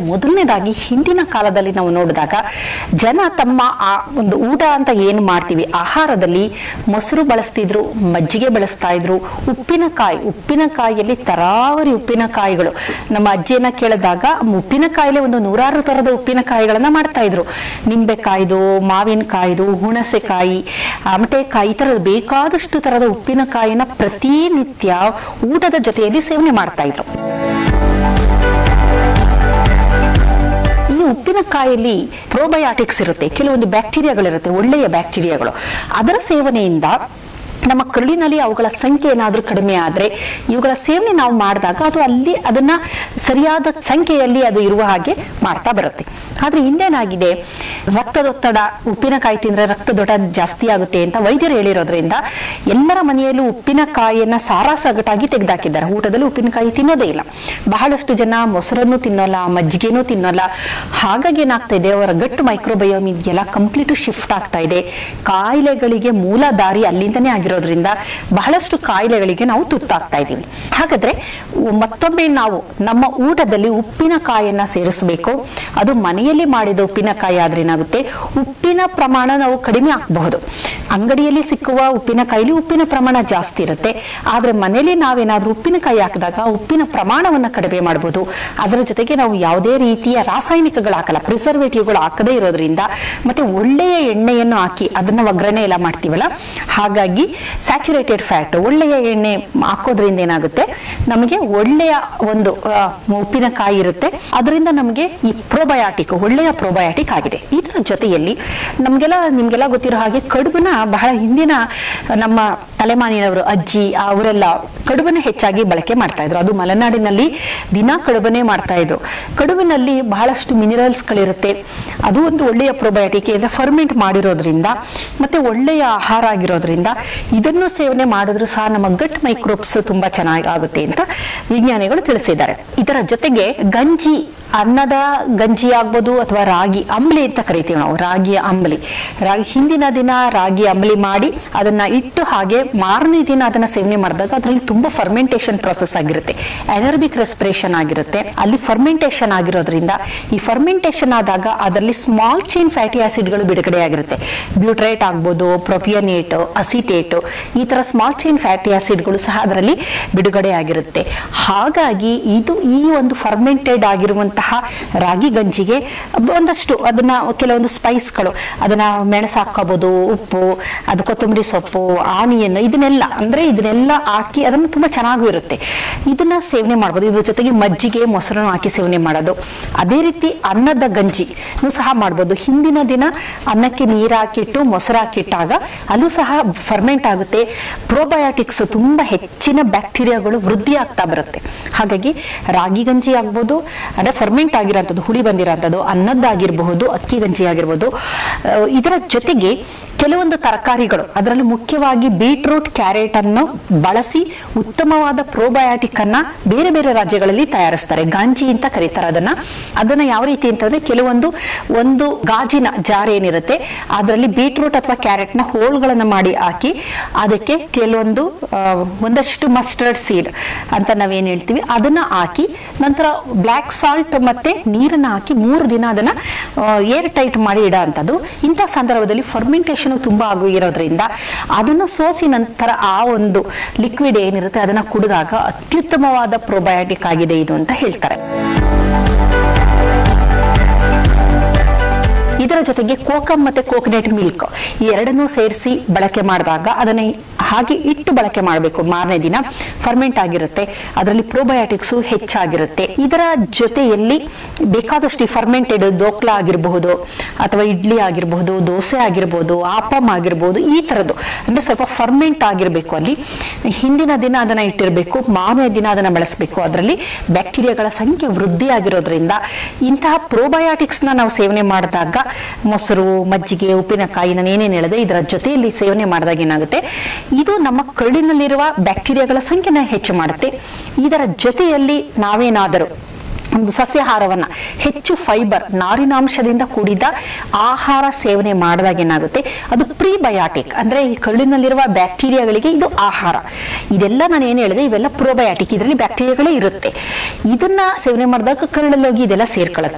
ಮೊದಲನೇದಾಗಿ ಹಿಂದಿನ ಕಾಲದಲ್ಲಿ ನಾವು ನೋಡಿದಾಗ ಜನ ತಮ್ಮ ಆ ಒಂದು ಊಟ ಅಂತ ಏನು ಮಾಡ್ತೀವಿ ಆಹಾರದಲ್ಲಿ ಮೊಸರು ಬಳಸ್ತಿದ್ರು ಮಜ್ಜಿಗೆ ಬಳಸ್ತಾ ಇದ್ರು ಉಪ್ಪಿನಕಾಯಿ ಉಪ್ಪಿನಕಾಯಿಯಲ್ಲಿ ತರಾವರಿ ಉಪ್ಪಿನಕಾಯಿಗಳು ನಮ್ಮ ಅಜ್ಜಿಯನ್ನ ಕೇಳಿದಾಗ ಉಪ್ಪಿನಕಾಯಿಲೆ ಒಂದು ನೂರಾರು ತರದ ಉಪ್ಪಿನಕಾಯಿಗಳನ್ನ ಮಾಡ್ತಾ ಇದ್ರು ನಿಂಬೆಕಾಯ್ದು ಮಾವಿನಕಾಯ್ದು ಹುಣಸೆಕಾಯಿ ಆಮಟೆಕಾಯಿ ಈ ತರದ ಬೇಕಾದಷ್ಟು ತರದ ಉಪ್ಪಿನಕಾಯಿನ ಪ್ರತಿನಿತ್ಯ ಊಟದ ಜೊತೆಯಲ್ಲಿ ಸೇವನೆ ಮಾಡ್ತಾ ಇದ್ರು ಈ ಉಪ್ಪಿನಕಾಯಲ್ಲಿ ಪ್ರೋಬಯಾಟಿಕ್ಸ್ ಇರುತ್ತೆ ಕೆಲವೊಂದು ಬ್ಯಾಕ್ಟೀರಿಯಾಗಳಿರುತ್ತೆ ಒಳ್ಳೆಯ ಬ್ಯಾಕ್ಟೀರಿಯಾಗಳು ಅದರ ಸೇವನೆಯಿಂದ ನಮ್ಮ ಕರುಳಿನಲ್ಲಿ ಅವುಗಳ ಸಂಖ್ಯೆ ಏನಾದರೂ ಕಡಿಮೆ ಆದ್ರೆ ಇವುಗಳ ಸೇವನೆ ನಾವು ಮಾಡಿದಾಗ ಅದು ಅಲ್ಲಿ ಅದನ್ನ ಸರಿಯಾದ ಸಂಖ್ಯೆಯಲ್ಲಿ ಅದು ಇರುವ ಹಾಗೆ ಮಾಡ್ತಾ ಬರುತ್ತೆ ಆದ್ರೆ ಹಿಂದೇನಾಗಿದೆ ರಕ್ತದೊತ್ತಡ ಉಪ್ಪಿನಕಾಯಿ ತಿಂದ್ರೆ ರಕ್ತದೊತ್ತಡ ಜಾಸ್ತಿ ಆಗುತ್ತೆ ಅಂತ ವೈದ್ಯರು ಹೇಳಿರೋದ್ರಿಂದ ಎಲ್ಲರ ಮನೆಯಲ್ಲೂ ಉಪ್ಪಿನಕಾಯಿಯನ್ನ ಸಾರಾಸಗಟಾಗಿ ತೆಗೆದಾಕಿದ್ದಾರೆ ಊಟದಲ್ಲಿ ಉಪ್ಪಿನಕಾಯಿ ತಿನ್ನೋದೇ ಇಲ್ಲ ಬಹಳಷ್ಟು ಜನ ಮೊಸರನ್ನು ತಿನ್ನೋಲ್ಲ ಮಜ್ಜಿಗೆನೂ ತಿನ್ನೋಲ್ಲ ಹಾಗಾಗಿ ಏನಾಗ್ತಾ ಇದೆ ಅವರ ಗಟ್ಟು ಮೈಕ್ರೋಬಯೋಮ್ ಇದೆಲ್ಲ ಕಂಪ್ಲೀಟ್ ಶಿಫ್ಟ್ ಆಗ್ತಾ ಇದೆ ಕಾಯಿಲೆಗಳಿಗೆ ಮೂಲ ದಾರಿ ಅಲ್ಲಿಂದನೇ ಆಗಿರೋದ್ರಿಂದ ಬಹಳಷ್ಟು ಕಾಯಿಲೆಗಳಿಗೆ ನಾವು ತುತ್ತಾಗ್ತಾ ಇದ್ದೀವಿ ಹಾಗಾದ್ರೆ ಮತ್ತೊಮ್ಮೆ ನಾವು ನಮ್ಮ ಊಟದಲ್ಲಿ ಉಪ್ಪಿನಕಾಯಿಯನ್ನ ಸೇರಿಸಬೇಕು ಅದು ಮನೆಯಲ್ಲಿ ಮಾಡಿದ ಉಪ್ಪಿನಕಾಯಿ ಆದ್ರೆ ಏನಾಗುತ್ತೆ ಉಪ್ಪಿನ ಪ್ರಮಾಣ ನಾವು ಕಡಿಮೆ ಹಾಕಬಹುದು ಅಂಗಡಿಯಲ್ಲಿ ಸಿಕ್ಕುವ ಉಪ್ಪಿನಕಾಯಿಲಿ ಉಪ್ಪಿನ ಪ್ರಮಾಣ ಜಾಸ್ತಿ ಇರುತ್ತೆ ಆದ್ರೆ ಮನೆಯಲ್ಲಿ ನಾವೇನಾದ್ರೂ ಉಪ್ಪಿನಕಾಯಿ ಹಾಕಿದಾಗ ಉಪ್ಪಿನ ಪ್ರಮಾಣವನ್ನ ಕಡಿಮೆ ಮಾಡಬಹುದು ಅದರ ಜೊತೆಗೆ ನಾವು ಯಾವುದೇ ರೀತಿಯ ರಾಸಾಯನಿಕಗಳು ಹಾಕಲ್ಲ ಪ್ರಿಸರ್ವೇಟಿವ್ಗಳು ಹಾಕದೇ ಇರೋದ್ರಿಂದ ಮತ್ತೆ ಒಳ್ಳೆಯ ಎಣ್ಣೆಯನ್ನು ಹಾಕಿ ಅದನ್ನ ಒಗ್ಗರಣೆ ಎಲ್ಲ ಮಾಡ್ತೀವಲ್ಲ ಹಾಗಾಗಿ ಸ್ಯಾಚುರೇಟೆಡ್ ಫ್ಯಾಟ್ ಒಳ್ಳೆಯ ಎಣ್ಣೆ ಹಾಕೋದ್ರಿಂದ ಏನಾಗುತ್ತೆ ನಮಗೆ ಒಳ್ಳೆಯ ಒಂದು ಆ, ಉಪ್ಪಿನಕಾಯಿ ಇರುತ್ತೆ ಅದರಿಂದ ನಮಗೆ ಈ ಪ್ರೋಬಯಾಟಿಕ್ ಒಳ್ಳೆಯ ಪ್ರೋಬಯಾಟಿಕ್ ಆಗಿದೆ ಇದರ ಜೊತೆಯಲ್ಲಿ ನಮ್ಗೆಲ್ಲ ನಿಮ್ಗೆಲ್ಲ ಗೊತ್ತಿರೋ ಹಾಗೆ ಕಡುಬನ್ನ ಬಹಳ ಹಿಂದಿನ ನಮ್ಮ ತಲೆಮಾನಿನವರು ಅಜ್ಜಿ ಅವರೆಲ್ಲ ಕಡುಬನ್ನ ಹೆಚ್ಚಾಗಿ ಬಳಕೆ ಮಾಡ್ತಾ ಇದ್ರು ಅದು ಮಲೆನಾಡಿನಲ್ಲಿ ದಿನ ಕಡುಬನ್ನೇ ಮಾಡ್ತಾ ಇದ್ರು ಕಡುಬಿನಲ್ಲಿ ಬಹಳಷ್ಟು ಮಿನರಲ್ಸ್ ಗಳಿರುತ್ತೆ ಅದು ಒಂದು ಒಳ್ಳೆಯ ಪ್ರೋಬಯಾಟಿಕ್ ಅಂದ್ರೆ ಫರ್ಮೆಂಟ್ ಮಾಡಿರೋದ್ರಿಂದ ಮತ್ತೆ ಒಳ್ಳೆಯ ಆಹಾರ ಆಗಿರೋದ್ರಿಂದ ಇದನ್ನು ಸೇವನೆ ಮಾಡಿದ್ರು ಸಹ ನಮ್ಮ ಗಟ್ ಮೈಕ್ರೋಬ್ಸ್ ತುಂಬಾ ಚೆನ್ನಾಗಿ ಆಗುತ್ತೆ ಅಂತ ವಿಜ್ಞಾನಿಗಳು ತಿಳಿಸಿದ್ದಾರೆ ಇದರ ಜೊತೆಗೆ ಗಂಜಿ ಅನ್ನದ ಗಂಜಿ ಆಗ್ಬೋದು ಅಥವಾ ರಾಗಿ ಅಂಬಲಿ ಅಂತ ಕರಿತೀವಿ ನಾವು ರಾಗಿ ಅಂಬಲಿ ರಾಗಿ ಹಿಂದಿನ ದಿನ ರಾಗಿ ಅಂಬಲಿ ಮಾಡಿ ಅದನ್ನ ಇಟ್ಟು ಹಾಗೆ ಮಾರನೇ ದಿನ ಅದನ್ನ ಸೇವನೆ ಮಾಡಿದಾಗ ಅದರಲ್ಲಿ ತುಂಬಾ ಫರ್ಮೆಂಟೇಷನ್ ಪ್ರೊಸೆಸ್ ಆಗಿರುತ್ತೆ ಎನರ್ಬಿಕ್ ರೆಸ್ಪಿರೇಷನ್ ಆಗಿರುತ್ತೆ ಅಲ್ಲಿ ಫರ್ಮೆಂಟೇಷನ್ ಆಗಿರೋದ್ರಿಂದ ಈ ಫರ್ಮೆಂಟೇಷನ್ ಆದಾಗ ಅದರಲ್ಲಿ ಸ್ಮಾಲ್ ಚೈನ್ ಫ್ಯಾಟಿ ಆಸಿಡ್ಗಳು ಬಿಡುಗಡೆ ಆಗಿರುತ್ತೆ ಬ್ಯೂಟ್ರೇಟ್ ಆಗ್ಬೋದು ಪ್ರೊಪಿಯನೇಟ್ ಅಸಿಟೇಟ್ ಈ ತರ ಸ್ಮಾಲ್ ಚೈನ್ ಫ್ಯಾಟಿ ಆಸಿಡ್ಗಳು ಸಹ ಅದರಲ್ಲಿ ಬಿಡುಗಡೆ ಆಗಿರುತ್ತೆ ಹಾಗಾಗಿ ಇದು ಈ ಒಂದು ಫರ್ಮೆಂಟೆಡ್ ಆಗಿರುವಂತಹ ರಾಗಿ ಗಂಜಿಗೆ ಒಂದಷ್ಟು ಅದನ್ನ ಕೆಲವೊಂದು ಸ್ಪೈಸ್ಗಳು ಅದನ್ನ ಮೆಣಸು ಹಾಕೋಬಹುದು ಉಪ್ಪು ಅದು ಕೊತ್ತಂಬರಿ ಸೊಪ್ಪು ಆನಿಯನ್ ಇದನ್ನೆಲ್ಲ ಅಂದ್ರೆ ಇದನ್ನೆಲ್ಲ ಹಾಕಿ ಅದನ್ನು ತುಂಬಾ ಚೆನ್ನಾಗೂ ಇರುತ್ತೆ ಇದನ್ನ ಸೇವನೆ ಮಾಡ್ಬೋದು ಇದ್ರ ಜೊತೆಗೆ ಮಜ್ಜಿಗೆ ಮೊಸರನ್ನು ಹಾಕಿ ಸೇವನೆ ಮಾಡೋದು ಅದೇ ರೀತಿ ಅನ್ನದ ಗಂಜಿ ಸಹ ಮಾಡ್ಬೋದು ಹಿಂದಿನ ದಿನ ಅನ್ನಕ್ಕೆ ನೀರು ಹಾಕಿಟ್ಟು ಮೊಸರು ಹಾಕಿಟ್ಟಾಗ ಅಲ್ಲೂ ಸಹ ಫರ್ಮೆಂಟ್ ಆಗುತ್ತೆ ಪ್ರೋಬಯಾಟಿಕ್ಸ್ ತುಂಬಾ ಹೆಚ್ಚಿನ ಬ್ಯಾಕ್ಟೀರಿಯಾಗಳು ವೃದ್ಧಿ ಆಗ್ತಾ ಬರುತ್ತೆ ಹಾಗಾಗಿ ರಾಗಿ ಗಂಜಿ ಆಗ್ಬೋದು ಅಂದ್ರೆ ಫರ್ಮೆಂಟ್ ಆಗಿರೋಂಥದ್ದು ಹುಳಿ ಬಂದಿರೋಂಥದ್ದು ಅನ್ನದ್ದಾಗಿರಬಹುದು ಅಕ್ಕಿ ಗಂಜಿ ಆಗಿರ್ಬೋದು ಆ, ಇದರ ಜೊತೆಗೆ ಕೆಲವೊಂದು ತರಕಾರಿಗಳು ಅದರಲ್ಲಿ ಮುಖ್ಯವಾಗಿ ಬೀಟ್ರೂಟ್ ಕ್ಯಾರೆಟ್ ಅನ್ನು ಬಳಸಿ ಉತ್ತಮವಾದ ಪ್ರೋಬಯಾಟಿಕ್ ಅನ್ನ ಬೇರೆ ಬೇರೆ ರಾಜ್ಯಗಳಲ್ಲಿ ತಯಾರಿಸ್ತಾರೆ ಗಾಂಜಿ ಅಂತ ಕರೀತಾರೆ ಅದನ್ನ ಅದನ್ನ ಯಾವ ರೀತಿ ಅಂತಂದ್ರೆ ಕೆಲವೊಂದು ಒಂದು ಗಾಜಿನ ಜಾರ್ ಏನಿರುತ್ತೆ ಅದರಲ್ಲಿ ಬೀಟ್ರೂಟ್ ಅಥವಾ ಕ್ಯಾರೆಟ್ ನ ಹೋಳ್ಗಳನ್ನ ಮಾಡಿ ಹಾಕಿ ಅದಕ್ಕೆ ಕೆಲವೊಂದು ಆ, ಒಂದಷ್ಟು ಮಸ್ಟರ್ಡ್ ಸೀಡ್ ಅಂತ ನಾವೇನ್ ಹೇಳ್ತೀವಿ ಅದನ್ನ ಹಾಕಿ ನಂತರ ಬ್ಲ್ಯಾಕ್ ಸಾಲ್ಟ್ ಮತ್ತೆ ನೀರನ್ನ ಹಾಕಿ ಮೂರು ದಿನ ಅದನ್ನ ಏರ್ ಟೈಟ್ ಮಾಡಿ ಇಡೋ ಅಂತದ್ದು ಇಂಥ ಸಂದರ್ಭದಲ್ಲಿ ಫರ್ಮೆಂಟೇಷನ್ ತುಂಬಾ ಆಗಿರೋದ್ರಿಂದ ಅದನ್ನ ಸೋಸಿ ನಂತರ ಆ ಒಂದು ಲಿಕ್ವಿಡ್ ಏನಿರುತ್ತೆ ಅದನ್ನ ಕುಡಿದಾಗ ಅತ್ಯುತ್ತಮವಾದ ಪ್ರೋಬಯಾಟಿಕ್ ಆಗಿದೆ ಇದು ಅಂತ ಹೇಳ್ತಾರೆ ಇದರ ಜೊತೆಗೆ ಕೋಕಮ್ ಮತ್ತೆ ಕೋಕೋನಟ್ ಮಿಲ್ಕ್ ಈ ಎರಡನ್ನೂ ಸೇರಿಸಿ ಬಳಕೆ ಮಾಡಿದಾಗ ಅದನ್ನ ಹಾಗೆ ಇಟ್ಟು ಬಳಕೆ ಮಾಡಬೇಕು ಮಾರನೇ ದಿನ ಫರ್ಮೆಂಟ್ ಆಗಿರುತ್ತೆ ಅದರಲ್ಲಿ ಪ್ರೋಬಯಾಟಿಕ್ಸ್ ಹೆಚ್ಚಾಗಿರುತ್ತೆ ಇದರ ಜೊತೆಯಲ್ಲಿ ಬೇಕಾದಷ್ಟು ಫರ್ಮೆಂಟೆಡ್ ದೋಕ್ಲಾ ಆಗಿರಬಹುದು ಅಥವಾ ಇಡ್ಲಿ ಆಗಿರಬಹುದು ದೋಸೆ ಆಗಿರಬಹುದು ಆಪಮ್ ಆಗಿರಬಹುದು ಈ ತರದ್ದು ಅಂದ್ರೆ ಸ್ವಲ್ಪ ಫರ್ಮೆಂಟ್ ಆಗಿರಬೇಕು ಅಲ್ಲಿ ಹಿಂದಿನ ದಿನ ಅದನ್ನ ಇಟ್ಟಿರಬೇಕು ಮಾರನೇ ದಿನ ಅದನ್ನ ಬಳಸಬೇಕು ಅದರಲ್ಲಿ ಬ್ಯಾಕ್ಟೀರಿಯಾಗಳ ಸಂಖ್ಯೆ ವೃದ್ಧಿ ಆಗಿರೋದ್ರಿಂದ ಇಂತಹ ಪ್ರೋಬಯಾಟಿಕ್ಸ್ ನ ನಾವು ಸೇವನೆ ಮಾಡಿದಾಗ ಮೊಸರು ಮಜ್ಜಿಗೆ ಉಪ್ಪಿನಕಾಯಿ ನಾನು ಏನೇನು ಹೇಳಿದೆ ಇದರ ಜೊತೆಯಲ್ಲಿ ಸೇವನೆ ಮಾಡಿದಾಗ ಏನಾಗುತ್ತೆ ಇದು ನಮ್ಮ ಕರುಳಿನಲ್ಲಿರುವ ಬ್ಯಾಕ್ಟೀರಿಯಾಗಳ ಸಂಖ್ಯೆನ ಹೆಚ್ಚು ಮಾಡುತ್ತೆ ಇದರ ಜೊತೆಯಲ್ಲಿ ನಾವೇನಾದರೂ ಒಂದು ಸಸ್ಯಾಹಾರವನ್ನ ಹೆಚ್ಚು ಫೈಬರ್ ನಾರಿನಾಂಶದಿಂದ ಕೂಡಿದ ಆಹಾರ ಸೇವನೆ ಮಾಡಿದಾಗ ಏನಾಗುತ್ತೆ ಅದು ಪ್ರೀಬಯಾಟಿಕ್ ಅಂದ್ರೆ ಈ ಕರುಳಿನಲ್ಲಿರುವ ಬ್ಯಾಕ್ಟೀರಿಯಾಗಳಿಗೆ ಇದು ಆಹಾರ ಇದೆಲ್ಲ ನಾನು ಏನು ಹೇಳಿದೆ ಇವೆಲ್ಲ ಪ್ರೋಬಯಾಟಿಕ್ ಇದರಲ್ಲಿ ಬ್ಯಾಕ್ಟೀರಿಯಾಗಳೇ ಇರುತ್ತೆ ಇದನ್ನ ಸೇವನೆ ಮಾಡಿದಾಗ ಕರುಳಲ್ಲಿ ಹೋಗಿ ಇದೆಲ್ಲ ಸೇರ್ಕೊಳ್ಳುತ್ತೆ